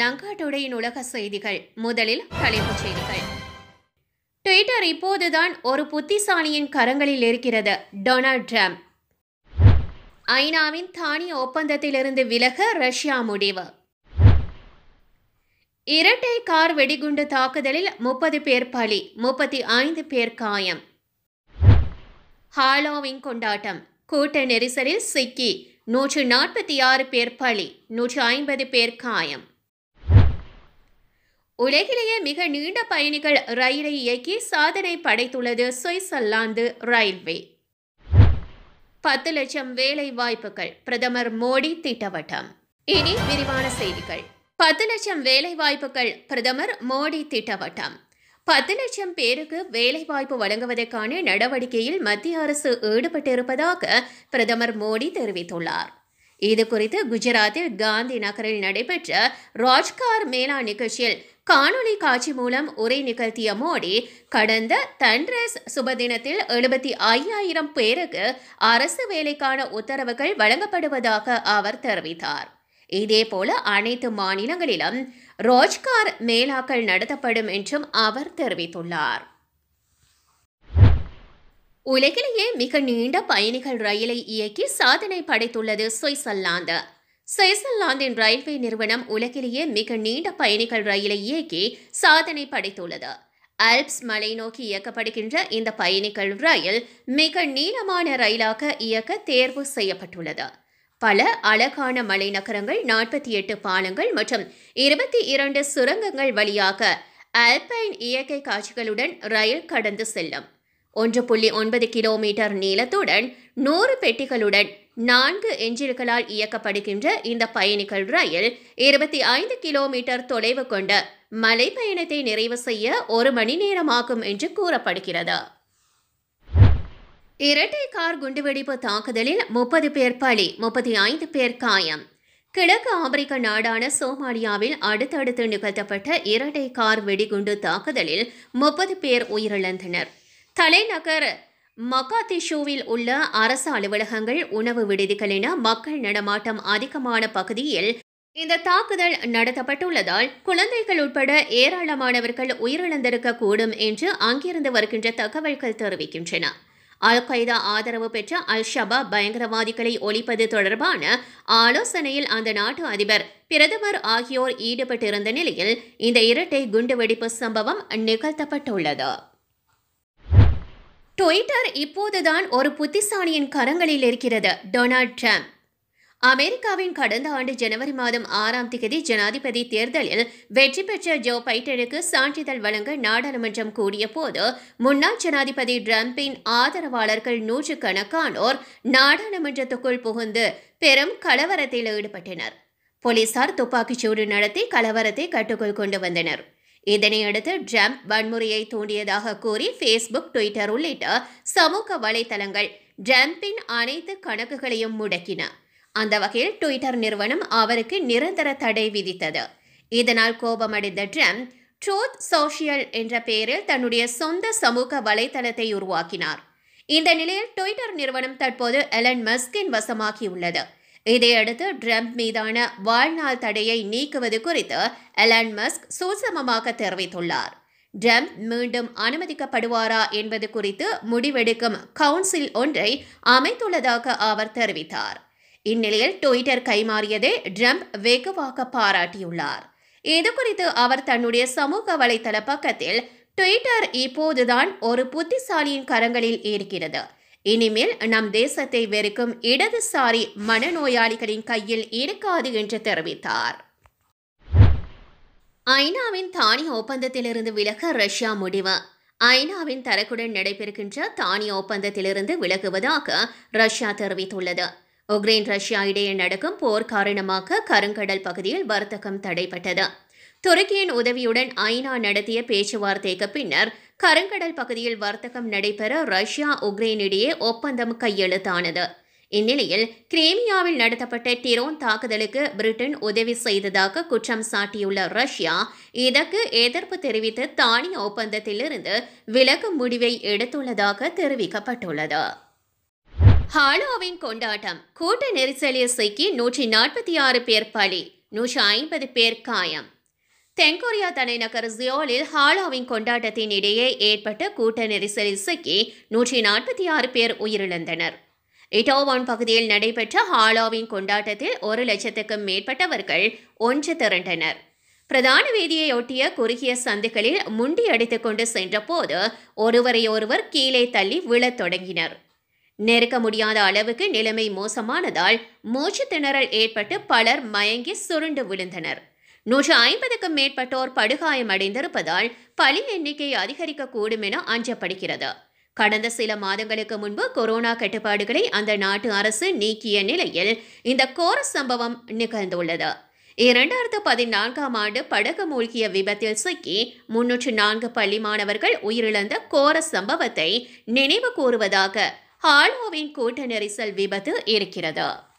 லங்கா டுடேயின் உலக செய்திகள் முதலில் தலைப்புச் செய்திகள் ட்விட்டர் இப்போதுதான் ஒரு புத்திசாலியின் கரங்களில் இருக்கிறது டொனால்ட் ட்ரம்ப் ஐநாவின் தானிய ஒப்பந்தத்திலிருந்து விலக ரஷ்யா முடிவு இரட்டை கார் வெடிகுண்டு தாக்குதலில் முப்பது பேர் பலி முப்பத்தி ஐந்து பேர் காயம் ஹாலோவின் கொண்டாட்டம் கூட்ட நெரிசலில் சிக்கி நூற்று நாற்பத்தி ஆறு பேர் பலி நூற்று ஐம்பது பேர் காயம் உலகிலேயே மிக நீண்ட பயணிகள் ரயிலை இயக்கி சாதனை படைத்துள்ளது சுவிட்சர்லாந்து ரயில்வே பத்து லட்சம் வேலை வாய்ப்புகள் பிரதமர் மோடி திட்டவட்டம் இனி விரிவான செய்திகள் பத்து லட்சம் வேலை வாய்ப்புகள் பிரதமர் மோடி திட்டவட்டம் பத்து லட்சம் பேருக்கு வேலைவாய்ப்பு வழங்குவதற்கான நடவடிக்கையில் மத்திய அரசு ஈடுபட்டிருப்பதாக பிரதமர் மோடி தெரிவித்துள்ளார் இது குறித்து குஜராத்தில் காந்தி நகரில் நடைபெற்ற ராஜ்கார் மேளா நிகழ்ச்சியில் காணொலி காட்சி மூலம் உரை நிகழ்த்திய மோடி கடந்த தன்ரஸ் சுபதினத்தில் எழுபத்தி ஐயாயிரம் பேருக்கு அரசு வேலைக்கான உத்தரவுகள் வழங்கப்படுவதாக அவர் தெரிவித்தார் இதேபோல அனைத்து மாநிலங்களிலும் ரோஜ்கார் மேளாக்கள் நடத்தப்படும் என்றும் அவர் தெரிவித்துள்ளார் உலகிலேயே மிக நீண்ட பயணிகள் ரயிலை இயக்கி சாதனை படைத்துள்ளது சுவிட்சர்லாந்து சுவிட்சர்லாந்தின் ரயில்வே நிறுவனம் உலகிலேயே மிக நீண்ட பயணிகள் ரயிலை இயக்கி சாதனை படைத்துள்ளது ஆல்ப்ஸ் மலை நோக்கி இயக்கப்படுகின்ற இந்த பயணிகள் ரயில் மிக நீளமான ரயிலாக இயக்க தேர்வு செய்யப்பட்டுள்ளது பல அழகான மலைநகரங்கள் நாற்பத்தி எட்டு பாலங்கள் மற்றும் இருபத்தி இரண்டு சுரங்கங்கள் வழியாக ஆல்பைன் இயற்கை காட்சிகளுடன் ரயில் கடந்து செல்லும் ஒன்று புள்ளி ஒன்பது கிலோமீட்டர் நீளத்துடன் நூறு பெட்டிகளுடன் நான்கு எஞ்சின்களால் இயக்கப்படுகின்ற இந்த பயணிகள் ரயில் இருபத்தி ஐந்து கிலோமீட்டர் தொலைவு கொண்ட மலை பயணத்தை நிறைவு செய்ய ஒரு மணி நேரமாகும் என்று கூறப்படுகிறது இரட்டை கார் குண்டுவெடிப்பு தாக்குதலில் முப்பது பேர் பலி முப்பத்தி ஐந்து பேர் காயம் கிழக்கு ஆப்பிரிக்க நாடான சோமாலியாவில் அடுத்தடுத்து நிகழ்த்தப்பட்ட இரட்டை கார் வெடிகுண்டு தாக்குதலில் முப்பது பேர் உயிரிழந்தனர் தலைநகர் மகாதிஷுவில் உள்ள அரசு அலுவலகங்கள் உணவு விடுதிகள் என மக்கள் நடமாட்டம் அதிகமான பகுதியில் இந்த தாக்குதல் நடத்தப்பட்டுள்ளதால் குழந்தைகள் உட்பட ஏராளமானவர்கள் உயிரிழந்திருக்க கூடும் என்று அங்கிருந்து வருகின்ற தகவல்கள் தெரிவிக்கின்றன அல் qaeda ஆதரவு பெற்ற அல் ஷபா பயங்கரவாதிகளை ஒழிப்பது தொடர்பான ஆலோசனையில் அந்த நாட்டு அதிபர் பிரதமர் ஆகியோர் ஈடுபட்டிருந்த நிலையில் இந்த இரட்டை குண்டுவெடிப்பு சம்பவம் நிகழ்த்தப்பட்டுள்ளது ட்விட்டர் இப்போதுதான் ஒரு புத்திசாலியின் கரங்களில் இருக்கிறது டொனால்ட் ட்ரம்ப் அமெரிக்காவின் கடந்த ஆண்டு ஜனவரி மாதம் ஆறாம் தேதி ஜனாதிபதி தேர்தலில் வெற்றி பெற்ற ஜோ பைடனுக்கு சான்றிதழ் வழங்க நாடாளுமன்றம் கூடிய போது முன்னாள் ஜனாதிபதி ட்ரம்பின் ஆதரவாளர்கள் நூற்றுக்கணக்கானோர் நாடாளுமன்றத்துக்குள் புகுந்து பெரும் கலவரத்தில் ஈடுபட்டனர் போலீசார் துப்பாக்கிச்சூடு நடத்தி கலவரத்தை கட்டுக்குள் கொண்டு வந்தனர் இதனையடுத்து ட்ரம்ப் வன்முறையை தூண்டியதாக கூறி ஃபேஸ்புக் ட்விட்டர் உள்ளிட்ட சமூக வலைதளங்கள் ட்ரம்பின் அனைத்து கணக்குகளையும் முடக்கின அந்த வகையில் ட்விட்டர் நிறுவனம் அவருக்கு நிரந்தர தடை விதித்தது இதனால் கோபமடைந்த ட்ரம்ப் ட்ரூத் சோஷியல் என்ற பெயரில் தன்னுடைய சொந்த சமூக வலைதளத்தை உருவாக்கினார் இந்த நிலையில் ட்விட்டர் நிறுவனம் தற்போது எலன் மஸ்கின் வசமாகியுள்ளது இதையடுத்து ட்ரம்ப் மீதான வாழ்நாள் தடையை நீக்குவது குறித்து எலான் மஸ்க் சூசமமாக தெரிவித்துள்ளார் ட்ரம்ப் மீண்டும் அனுமதிக்கப்படுவாரா என்பது குறித்து முடிவெடுக்கும் கவுன்சில் ஒன்றை அமைத்துள்ளதாக அவர் தெரிவித்தார் இந்நிலையில் ட்விட்டர் கைமாறியதை ட்ரம்ப் வெகுவாக பாராட்டியுள்ளார் இது குறித்து அவர் தன்னுடைய சமூக வலைதள பக்கத்தில் ட்விட்டர் இப்போதுதான் ஒரு புத்திசாலியின் கரங்களில் இருக்கிறது இனிமேல் நம் தேசத்தை வெறுக்கும் இடதுசாரி மனநோயாளிகளின் கையில் இருக்காது என்று தெரிவித்தார் ஐநாவின் தானிய ஒப்பந்தத்திலிருந்து விலக ரஷ்யா முடிவு ஐநாவின் தரக்குடன் நடைபெறுகின்ற தானிய ஒப்பந்தத்திலிருந்து விலகுவதாக ரஷ்யா தெரிவித்துள்ளது உக்ரைன் ரஷ்யா இடையே நடக்கும் போர் காரணமாக கருங்கடல் பகுதியில் வர்த்தகம் தடைப்பட்டது துருக்கியின் உதவியுடன் ஐநா நடத்திய பேச்சுவார்த்தைக்கு பின்னர் கருங்கடல் பகுதியில் வர்த்தகம் நடைபெற ரஷ்யா உக்ரைன் இடையே ஒப்பந்தம் கையெழுத்தானது இந்நிலையில் கிரீமியாவில் நடத்தப்பட்ட டிரோன் தாக்குதலுக்கு பிரிட்டன் உதவி செய்ததாக குற்றம் சாட்டியுள்ள ரஷ்யா இதற்கு எதிர்ப்பு தெரிவித்து தானிய ஒப்பந்தத்திலிருந்து விலகும் முடிவை எடுத்துள்ளதாக தெரிவிக்கப்பட்டுள்ளது ஹாலோவின் கொண்டாட்டம் கூட்ட நெரிசலில் சிக்கி நூற்றி நாற்பத்தி ஆறு பேர் பலி நூற்றி ஐம்பது பேர் காயம் தென்கொரியா தலைநகர் சியோலில் ஹாலோவின் கொண்டாட்டத்தின் இடையே ஏற்பட்ட கூட்ட நெரிசலில் சிக்கி நூற்றி நாற்பத்தி ஆறு பேர் உயிரிழந்தனர் இட்டோவான் பகுதியில் நடைபெற்ற ஹாலோவின் கொண்டாட்டத்தில் ஒரு லட்சத்துக்கும் மேற்பட்டவர்கள் ஒன்று திரண்டனர் பிரதான வீதியை ஒட்டிய குறுகிய சந்துகளில் முண்டி அடித்துக் கொண்டு சென்றபோது ஒருவரையொருவர் கீழே தள்ளி விழத் தொடங்கினர் நெருக்க முடியாத அளவுக்கு நிலைமை மோசமானதால் மூச்சு திணறல் ஏற்பட்டு பலர் மயங்கி சுருண்டு விழுந்தனர் நூற்று ஐம்பதுக்கும் மேற்பட்டோர் படுகாயமடைந்திருப்பதால் பலி எண்ணிக்கை அதிகரிக்கக்கூடும் என அஞ்சப்படுகிறது கடந்த சில மாதங்களுக்கு முன்பு கொரோனா கட்டுப்பாடுகளை அந்த நாட்டு அரசு நீக்கிய நிலையில் இந்த கோர சம்பவம் நிகழ்ந்துள்ளது இரண்டாயிரத்து பதினான்காம் ஆண்டு படகு மூழ்கிய விபத்தில் சிக்கி முன்னூற்று நான்கு பள்ளி மாணவர்கள் உயிரிழந்த கோர சம்பவத்தை நினைவு கூறுவதாக ஹாலோவின் கூட்ட நெரிசல் விபத்து இருக்கிறது